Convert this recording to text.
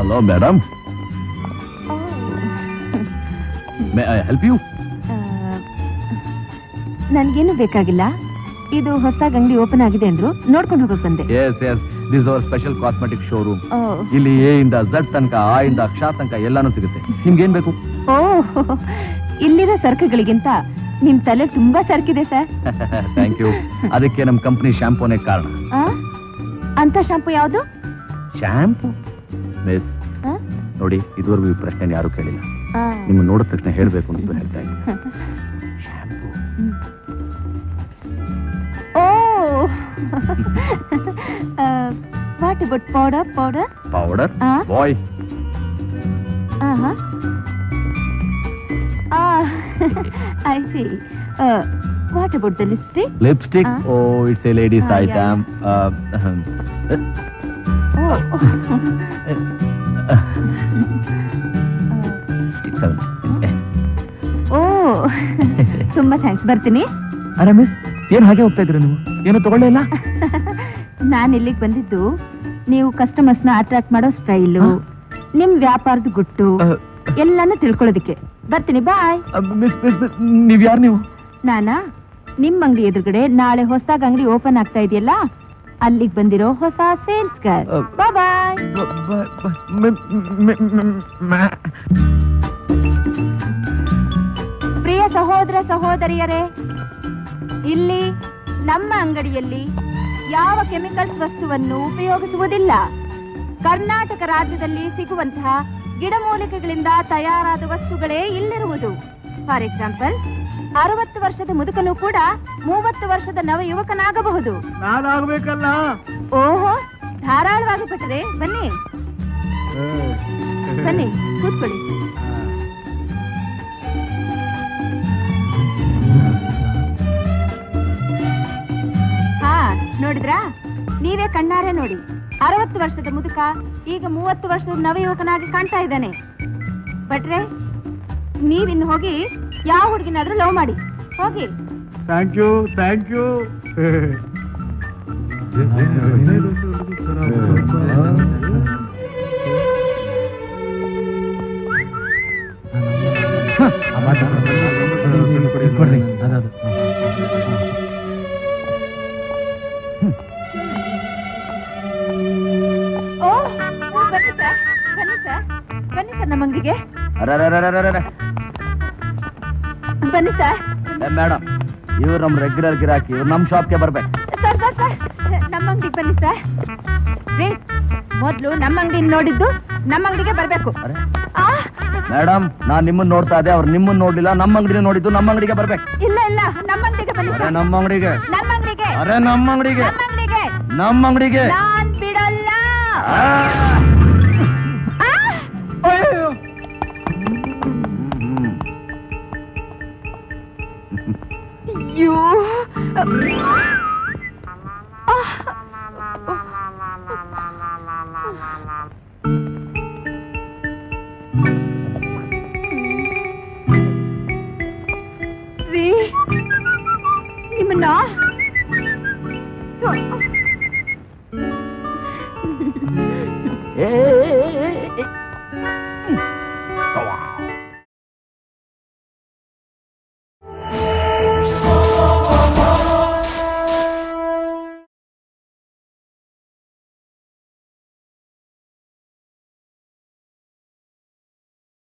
Hello madam may I help you ನನ್ಗೇನು ಬೇಕಾಗಿಲ್ಲ ಇದು ಹೊಸದಾಗಿ ಅಂಗಡಿ ಓಪನ್ ಆಗಿದೆ ಅಂದ್ರು ನೋಡ್ಕೊಂಡು ಹೋಗಕ್ ಬಂದೆ yes yes this our special cosmetic showroom oh ಇಲ್ಲಿ ಎ ಇಂದ ಝಡ್ ತನಕ ಆ ಇಂದ ಕ್ಷ ತನಕ ಎಲ್ಲಾನು ಸಿಗುತ್ತೆ ನಿಮ್ಗೆ ಏನ್ ಬೇಕು ಓ ಇಲ್ಲಿರೋ ಸರಕುಗಳಿಗಿಂತ ನಿಮ್ ತಲೆ ತುಂಬಾ ಸರಕಿದೆ ಸರ್ ಥ್ಯಾಂಕ್ ಯು ಅದಕ್ಕೆ ನಮ್ಮ ಕಂಪನಿ ಶಾಂಪೂನೇ ಕಾರಣ ಆ? ಅಂತ ಶಾಂಪು ಯಾವುದು ಶಾಂಪೂ ಮಿಸ್ ಆ? ನೋಡಿ ಇದುವರೆಗೂ ಈ ಪ್ರಶ್ನೆ ಯಾರು ಕೇಳಿಲ್ಲ ಆ. ನಿಮ್ಮ ನೋಡಿದ ತಕ್ಷಣ ಹೇಳ್ಬೇಕು ಅಂತ ಹೇಳ್ತಾ ಇದ್ದೀನಿ shampoo oh what about powder powder powder ಆ? ಬಾಯ್ ಆಹಾ ಆ I see what about the lipstick lipstick ಆ? ಓ ಇಟ್ಸ್ ಎ ಲೇಡೀಸ್ ಆ, ಐಟಮ್ ಓ ತುಂಬಾ ಥ್ಯಾಂಕ್ಸ್ ಬರ್ತೀನಿ ಅರೆ ಮಿಸ್ ಏನ್ ಹಾಗೆ ಹೋಗ್ತಾ ಇದ್ರಿ ನೀವು ಏನು ತಗೊಳ್ಳೇ ಇಲ್ಲ ನಾನು ಇಲ್ಲಿಗೆ ಬಂದಿದ್ದು ನೀವು ಕಸ್ಟಮರ್ಸ್ ನ ಅಟ್ರಾಕ್ಟ್ ಮಾಡೋ ಸ್ಟೈಲು ಹ? ನಿಮ್ ವ್ಯಾಪಾರದ ಗುಟ್ಟು ಎಲ್ಲಾನು ತಿಳ್ಕೊಳ್ಳೋದಿಕ್ಕೆ ಬರ್ತೀನಿ ಬಾಯ್ ಮಿಸ್ ಮಿಸ್ ನೀವ್ ಯಾರು ನೀವು ನಾನಾ ನಿಮ್ ಅಂಗಡಿ ಎದುರುಗಡೆ ನಾಳೆ ಹೊಸದಾಗಿ ಅಂಗಡಿ ಓಪನ್ ಆಗ್ತಾ ಇದೆಯಲ್ಲ ಅಲ್ಲಿಗೆ ಬಂದಿರೋ ಹೊಸ ಸೇಲ್ಸ್ ಗರ್ ಅ, ಬಾಯ್ ಪ್ರಿಯ ಸಹೋದರ ಸಹೋದರಿಯರೇ ಇಲ್ಲಿ ನಮ್ಮ ಅಂಗಡಿಯಲ್ಲಿ ಯಾವ ಕೆಮಿಕಲ್ಸ್ ವಸ್ತುವನ್ನು ಉಪಯೋಗಿಸುವುದಿಲ್ಲ ಕರ್ನಾಟಕ ರಾಜ್ಯದಲ್ಲಿ ಸಿಗುವಂತಹ ಗಿಡಮೂಲಿಕೆಗಳಿಂದ ತಯಾರಾದ ವಸ್ತುಗಳೇ ಇಲ್ಲಿರುವುದು ಫಾರ್ ಎಕ್ಸಾಂಪಲ್ ಅರವತ್ತು ವರ್ಷದ ಮುದುಕನು ಕೂಡ ಮೂವತ್ತು ವರ್ಷದ ನವ ಯುವಕನಾಗಬಹುದು ನಾನಾಗ್ಬೇಕಲ್ಲ ಓಹೋ ಧಾರಾಳವಾಗಿ ಬಿಟ್ಟರೆ ಬನ್ನಿ ಬನ್ನಿ ಕೂತ್ಕೊಳ್ಳಿ ಹಾ ನೋಡಿದ್ರಾ ನೀವೇ ಕಣ್ಣಾರೆ ನೋಡಿ ಅರವತ್ತು ವರ್ಷದ ಮುದುಕ ಈಗ ಮೂವತ್ತು ವರ್ಷದ ನವಯುವಕನಾಗಿ ಕಾಣ್ತಾ ಇದ್ದಾನೆ ಭಟ್ರೆ ನೀವಿನ್ನು ಹೋಗಿ ಯಾವ ಹುಡುಗಿನಾದ್ರೂ ಲವ್ ಮಾಡಿ ಹೋಗಿ thank you thank you oh ಬನ್ನಿ ಸರ್ ಬನ್ನಿ ಸರ್ ಬನ್ನಿ ಸರ್ ನಮ್ಮ ಅಂಗಡಿಗೆ ಬನ್ನಿ ಸರ್ ಮೇಡಮ್ ಇವ್ರು ನಮ್ ರೆಗ್ಯುಲರ್ ಗಿರಾಕಿ ಇವ್ರು ನಮ್ ಶಾಪ್ಗೆ ಬರ್ಬೇಕು ಸರ್ ಸರ್ ಸರ್ ನಮ್ಮ ಅಂಗಡಿಗೆ ಬನ್ನಿ ಸರ್ ರೀ ಮೊದ್ಲು ನಮ್ಮ ಅಂಗಡಿ ನೋಡಿದ್ದು ನಮ್ಮ ಅಂಗಡಿಗೆ ಬರ್ಬೇಕು ಅರೆ ಆ ಮೇಡಮ್ ನಾನ್ ನಿಮ್ಮನ್ನ ನೋಡ್ತಾ ಇದ್ದೆ ಅವ್ರು ನಿಮ್ಮನ್ನ ನೋಡ್ಲಿಲ್ಲ ನಮ್ಮ ಅಂಗಡಿ ನೋಡಿದ್ದು ನಮ್ಮ ಅಂಗಡಿಗೆ ಬರ್ಬೇಕು ಇಲ್ಲ ಇಲ್ಲ ನಮ್ಮ ಅಂಗಡಿಗೆ ಬನ್ನಿ ಅರೆ ಸರ್ ನಮ್ಮ ಅಂಗಡಿಗೆ ನಮ್ಮ ಅಂಗಡಿಗೆ ಅರೆ ನಮ್ಮ ಅಂಗಡಿಗೆ ನಮ್ಮ ಅಂಗಡಿಗೆ ನಮ್ಮ ಅಂಗಡಿಗೆ ನಾನ್ ಬಿಡಲ್ಲ ಆ! You.